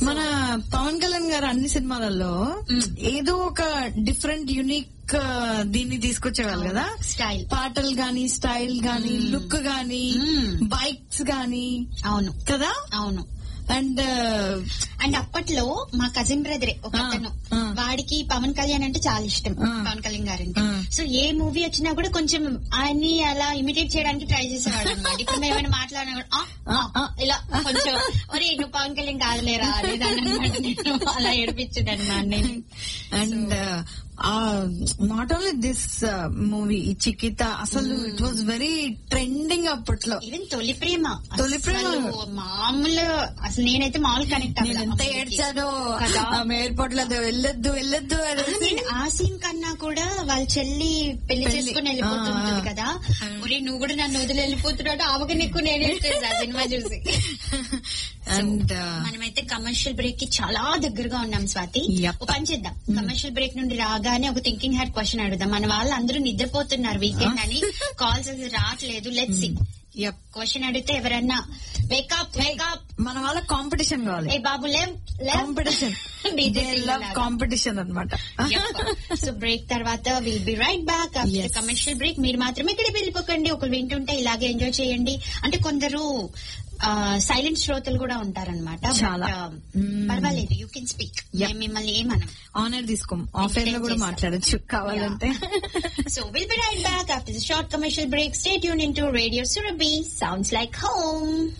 మన పవన్ కళ్యాణ్ గారు అన్ని సినిమాలలో ఏదో ఒక డిఫరెంట్ యునిక్ దీన్ని తీసుకొచ్చేవాళ్ళు కదా స్టైల్ పాటలు గాని స్టైల్ గాని లుక్ గాని మ్మ్. బైక్స్ గాని అవును కదా అవును అండ్ అండ్ అప్పట్లో మా కజిన్ బ్రదరే ఒక ఆ, అతను ఆ. వాడికి పవన్ కళ్యాణ్ అంటే చాలా ఇష్టం ఆ. పవన్ కళ్యాణ్ గారంటే ఆ. సో ఏ మూవీ వచ్చినా కూడా కొంచెం ఆయన్ని అలా ఇమిటేట్ చేయడానికి ట్రై చేసేవాడు అనమాట ఇప్పుడు మేము ఏమైనా మాట్లాడినా కూడా "ఆ, ఆ, ఆ," ఇలా కొంచెం ఒరే నువ్వు పవన్ కళ్యాణ్ కాదులేరా అనేదాన్నమాట నేను అలా ఏడిపించాడు అనమాట నేను and not only this movie ఈ చికిత అసలు ఇట్ వాజ్ వెరీ ట్రెండింగ్ అప్పట్లో ఈవెన్ తొలి ప్రేమ తొలి ప్రేమ. అసలు మామూలు అసలు నేనైతే మామూలు కనెక్ట్ నేను ఎంత ఏడ్చానో కదా. ఆమె ఎయిర్పోర్ట్ లో వెళ్ళొద్దు వెళ్ళొద్దు అనేసి. నేను ఆ సీన్ కన్నా కూడా వాళ్ళ చెల్లి పెళ్లి పెళ్లి. చేసుకుని వెళ్ళిపోతుంటది ఆ, ఆ. కదా ఒరే నువ్వు కూడా నన్ను వదిలి వెళ్ళిపోతున్నాడు ఆమెకు నీకు నేను ఏడ్చేసా ఆ సినిమా చూసి అండ్ మనమైతే కమర్షియల్ బ్రేక్ కి చాలా దగ్గరగా ఉన్నాం స్వాతి Yep. ఒక పని చేద్దాం కమర్షియల్ బ్రేక్ నుండి రాగానే ఒక థింకింగ్ హ్యాడ్ క్వశ్చన్ అడుగుదాం మన వాళ్ళు అందరూ నిద్రపోతున్నారు వీకెండ్ అని కాల్స్ అసలు రావట్లేదు లెట్స్ యప్ క్వశ్చన్ అడిగితే ఎవరన్నా వేకప్ వేకప్ మన వాళ్ళ కాంపిటీషన్ కావాలి ఏ బాబు లేవ్ లేవ్ కాంపిటీషన్ కాంపిటీషన్ అనమాట సో బ్రేక్ తర్వాత will be right back after Yes. Commercial break మీరు మాత్రమే ఇక్కడ వెళ్ళిపోకండి ఒకరు వింటుంటే ఇలాగే ఎంజాయ్ చేయండి అంటే కొందరు సైలెంట్ శ్రోతలు కూడా ఉంటారనమాట చాలా. Mm. పర్వాలేదు యూ కెన్ స్పీక్ Yep. మిమ్మల్ని ఏమనం ఆనర్ తీసుకోం ఆఫ్ ఎయిర్ లో కూడా చేస్తాం. మాట్లాడచ్చు కావాలంటే so will be right back after the short commercial break stay tuned in to radio Surabhi sounds like home